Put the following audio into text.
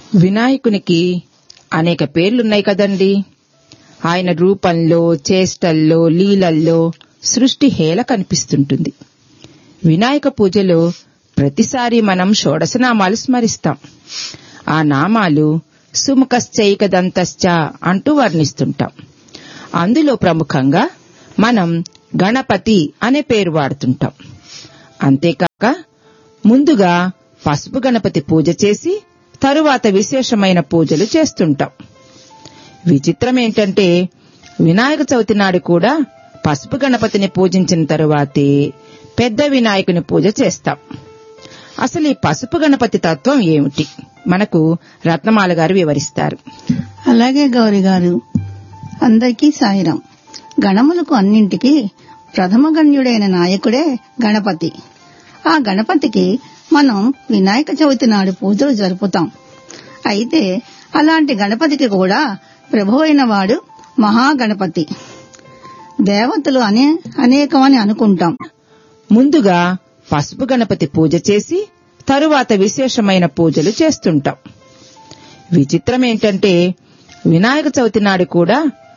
వినాయకునికి అనేక పేర్లున్నాయి కదండి ఆయన రూపంలో చేష్టల్లో లీలల్లో సృష్టి హేళ కనిపిస్తుంటుంది వినాయక పూజలో ప్రతిసారి మనం షోడశనామాలు స్మరిస్తాం ఆ నామాలు సుముఖశ్చైకదంతశ్చ అంటూ వర్ణిస్తుంటాం అందులో ప్రముఖంగా మనం గణపతి అనే పేరు వాడుతుంటాం అంతేకాక ముందుగా పసుపు గణపతి పూజ చేసి తరువాత విశేషమైన పూజలు చేస్తుంటాం విచిత్రం ఏంటంటే వినాయక చవితి నాడు కూడా పసుపు గణపతిని పూజించిన తరువాతే పెద్ద వినాయకుని పూజ చేస్తాం అసలు ఈ పసుపు గణపతి తత్వం ఏమిటి మనకు రత్నమాల గారు వివరిస్తారు అలాగే గౌరి గారు అందరికీ సాయిరం గణములకు అన్నింటికి ప్రథమ గణ్యుడైన నాయకుడే గణపతి ఆ గణపతికి మనం వినాయక చవితి నాడు పూజలు జరుపుతాం అయితే అలాంటి గణపతికి కూడా ప్రభు అయిన వాడు మహాగణపతి దేవతలు అనే అనేకమని అనుకుంటాం ముందుగా పసుపు గణపతి పూజ చేసి తరువాత విశేషమైన పూజలు చేస్తుంటాం విచిత్రం ఏంటంటే వినాయక చవితి నాడు కూడా